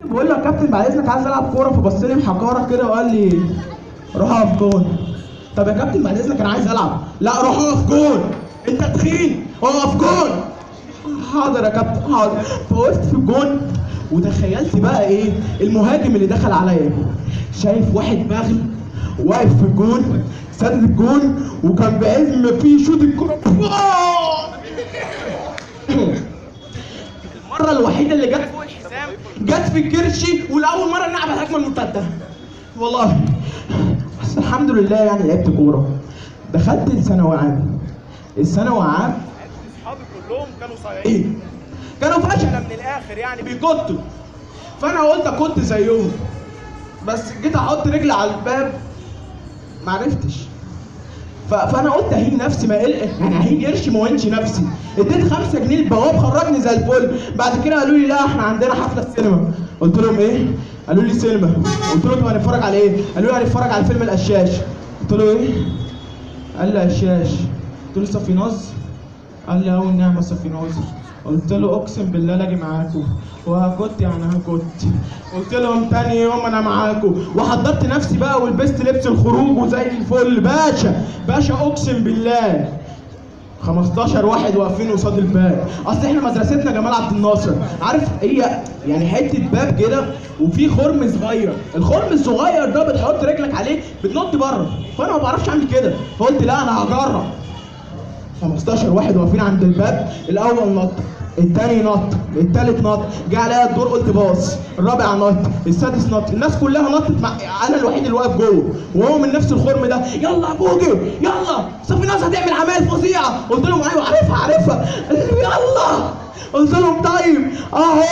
بقول له يا كابتن بعد اذنك عايز العب كوره فبص لي بحقاره كده وقال لي روح اقف جون طب يا كابتن بعد اذنك انا عايز العب لا روح اقف جون انت تخين اقف جون حاضر يا كابتن حاضر فوقفت في الجون وتخيلت بقى ايه المهاجم اللي دخل عليا شايف واحد بغل واقف في الجون سدد الجون وكان بعزم ما فيه شوط الكوره المره الوحيده اللي جت فوق الحزام جت في كرشي ولاول مره نلعب الهجمه المرتده والله بس الحمد لله يعني لعبت كوره دخلت الثانوي عام الثانوي عام اصحابي كلهم كانوا صايعين كانوا فشل من الاخر يعني بيكتوا فانا قلت كنت زيهم بس جيت احط رجلي على الباب ما عرفتش ف- فانا قلت اهين نفسي ما قل... يعني اهين قرش ما وينش نفسي اديت 5 جنيه البواب خرجني زي الفل بعد كده قالوا لي لا احنا عندنا حفله سينما قلت لهم ايه قالوا لي سينما قلت لهم طب هنتفرج على ايه قالوا لي هنتفرج على فيلم القشاش قلت له ايه قال لي قشاش قلت له صفيناز قال لي اول نعمه صفيناز قلت له اقسم بالله لاجي معاكم وهكت يعني هكت قلت لهم تاني يوم انا معاكم وحضرت نفسي بقى ولبست لبس الخروج وزي الفل باشا باشا اقسم بالله 15 واحد واقفين قصاد الباب اصل احنا مدرستنا جمال عبد الناصر عارف هي يعني حته باب كده وفي خرم صغير الخرم الصغير ده بتحط رجلك عليه بتنط بره فانا ما بعرفش اعمل كده فقلت لا انا هجرب 15 واحد واقفين عند الباب الاول نط التاني نط التالت نط جه عليا الدور قلت باص الرابع نط السادس نط الناس كلها نطت مع انا الوحيد اللي واقف جوه وهو من نفس الخرم ده يلا يا بوجي يلا صافي ناس هتعمل عمايل فظيعه قلت لهم ايوه عارفها عارفها قالوا لي يلا قلت لهم طيب اهو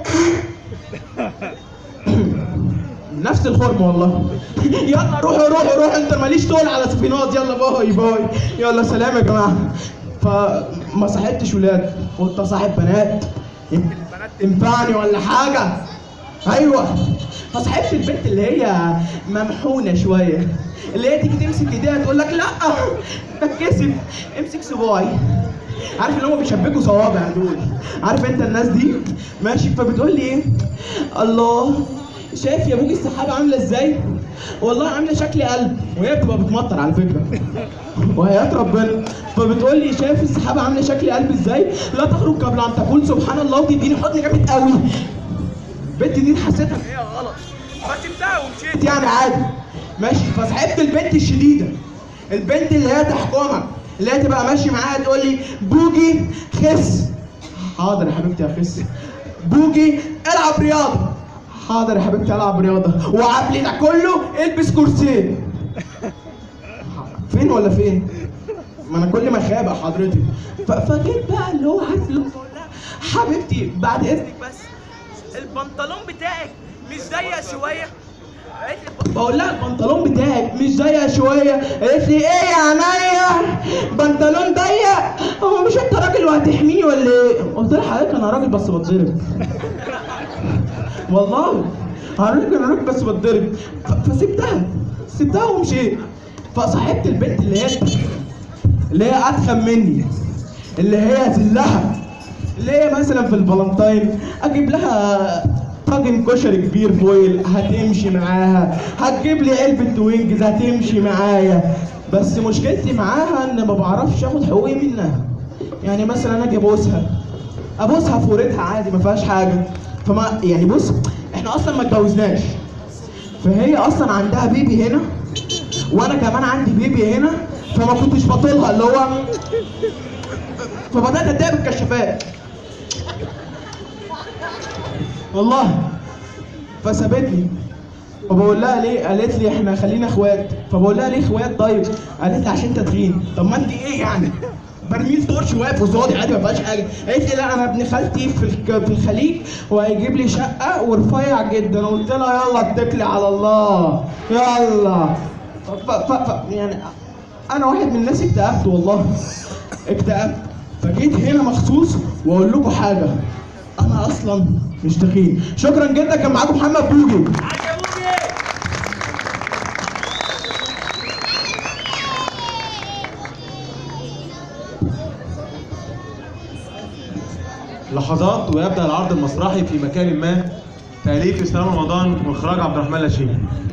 نفس الخرم والله يلا روحوا روحوا روحوا انت ماليش طول على سفينات يلا باي باي يلا سلام يا جماعه فما صاحبتش ولاد قلت اصاحب بنات يمكن البنات تنفعني ولا حاجه ايوه فصاحبت البنت اللي هي ممحونه شويه اللي هي تيجي تمسك ايديها تقول لك لا بتكسف امسك صباعي عارف اللي هم بيشبكوا صوابع دول عارف انت الناس دي ماشي فبتقول لي ايه الله شايف يا بوجي السحابه عامله ازاي والله عامله شكل قلب وهي بتبقى بتمطر على فكره وحياة ربنا فبتقول لي شايف السحابه عامله شكل قلب ازاي لا تخرج قبل ان تقول سبحان الله وتديني حضن جامد قوي البنت دي حسيتها ان هي غلط فسبتها ومشيت بنت يعني عادي ماشي فصاحبت البنت الشديده البنت اللي هي تحكمك اللي هي تبقى ماشي معاها تقول لي بوجي خس حاضر يا حبيبتي اخس بوجي العب رياضه حاضر يا حبيبتي العب رياضه وقبل ده كله البس كرسي فين ولا فين ما انا كل ما خاب حضرتك ف- فجيت بقى اللي هو عارف اللي هو بقول لها حبيبتي بعد اذنك بس البنطلون بتاعك مش ضيق شويه قالت لي بقول لها البنطلون بتاعك مش ضيق شويه قالت لي ايه يا عينيا بنطلون ضيق هو مش انت راجل وهتحميني ولا ايه قلت لها حضرتك انا راجل بس بتضرب والله حضرتك انا راجل بس بتضرب ف- فسبتها سبتها ومشيت فصاحبت البنت اللي هي اللي هي اتخن مني اللي هي زلها اللي هي مثلا في الفالنتاين اجيب لها طاجن كشري كبير فويل هتمشي معاها هتجيب لي علبه وينجز هتمشي معايا بس مشكلتي معاها ان ما بعرفش اخد حقوقي منها يعني مثلا اجي ابوسها ابوسها في وريتها عادي ما فيهاش حاجه فما يعني بص احنا اصلا ما اتجوزناش فهي اصلا عندها بيبي هنا وانا كمان عندي بيبي هنا فما كنتش بطولها اللي هو فبدات اتضايق بالكشافات والله فسابتني فبقول لها ليه؟ قالت لي احنا خلينا اخوات فبقول لها ليه اخوات طيب؟ قالت لي عشان تدخين طب ما انت ايه يعني؟ برميل طرش واقف قصادي عادي ما فيهاش حاجه قالت لي لا انا ابن خالتي في الك- في الخليج وهيجيب لي شقه ورفيع جدا قلت لها يلا اتكلي على الله يلا ف ف ف يعني انا واحد من الناس اكتئبت والله اكتئبت فجيت هنا مخصوص واقول لكم حاجه انا اصلا مش تخين شكرا جدا كان معاكم محمد بوجي لحظات ويبدأ العرض المسرحي في مكان ما تأليف اسلام رمضان واخراج عبد الرحمن لاشين